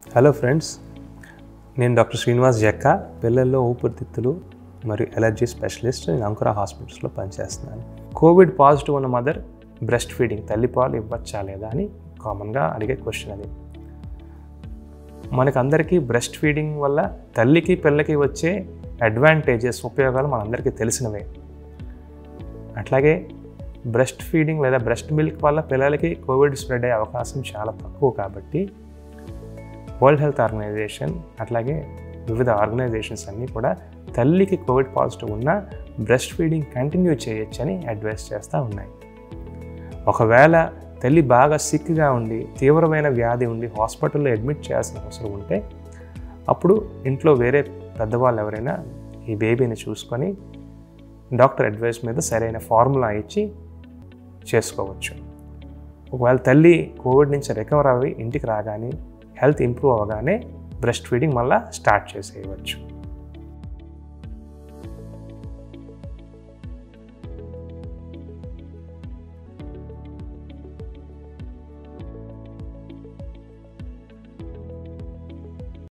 hello friends నేను doctor Srinivas Jakka పిల్లల్లో ఊపిరితిత్తులు మరియు ఎలర్జీ స్పెషలిస్ట్ నేను అంకుర హాస్పిటల్స్లో పనిచేస్తున్నాను కోవిడ్ పాజిటివ్ ఉన్న మదర్ బ్రెస్ట్ ఫీడింగ్ తల్లిపాలు ఇవ్వచ్చా లేదా అని కామన్గా అడిగే క్వశ్చన్ అది మనకందరికీ బ్రెస్ట్ ఫీడింగ్ వల్ల తల్లికి పిల్లకి వచ్చే అడ్వాంటేజెస్ ఉపయోగాలు మనందరికీ తెలిసినవే అట్లాగే బ్రెస్ట్ ఫీడింగ్ లేదా బ్రెస్ట్ మిల్క్ వల్ల పిల్లలకి కోవిడ్ స్ప్రెడ్ అయ్యే అవకాశం చాలా తక్కువ కాబట్టి వరల్డ్ హెల్త్ ఆర్గనైజేషన్ అట్లాగే వివిధ ఆర్గనైజేషన్స్ అన్నీ కూడా తల్లికి కోవిడ్ పాజిటివ్ ఉన్న బ్రెస్ట్ ఫీడింగ్ కంటిన్యూ చేయొచ్చని అడ్వైస్ చేస్తూ ఉన్నాయి ఒకవేళ తల్లి బాగా సిక్గా ఉండి తీవ్రమైన వ్యాధి ఉండి హాస్పిటల్లో అడ్మిట్ చేయాల్సిన అవసరం ఉంటే అప్పుడు ఇంట్లో వేరే పెద్దవాళ్ళు ఎవరైనా ఈ బేబీని చూసుకొని డాక్టర్ అడ్వైస్ మీద సరైన ఫార్ములా ఇచ్చి చేసుకోవచ్చు ఒకవేళ తల్లి కోవిడ్ నుంచి రికవర్ అవ్వి ఇంటికి రాగానే హెల్త్ ఇంప్రూవ్ అవ్వగానే బ్రెస్ట్ ఫీడింగ్ మళ్ళీ స్టార్ట్ చేసేయవచ్చు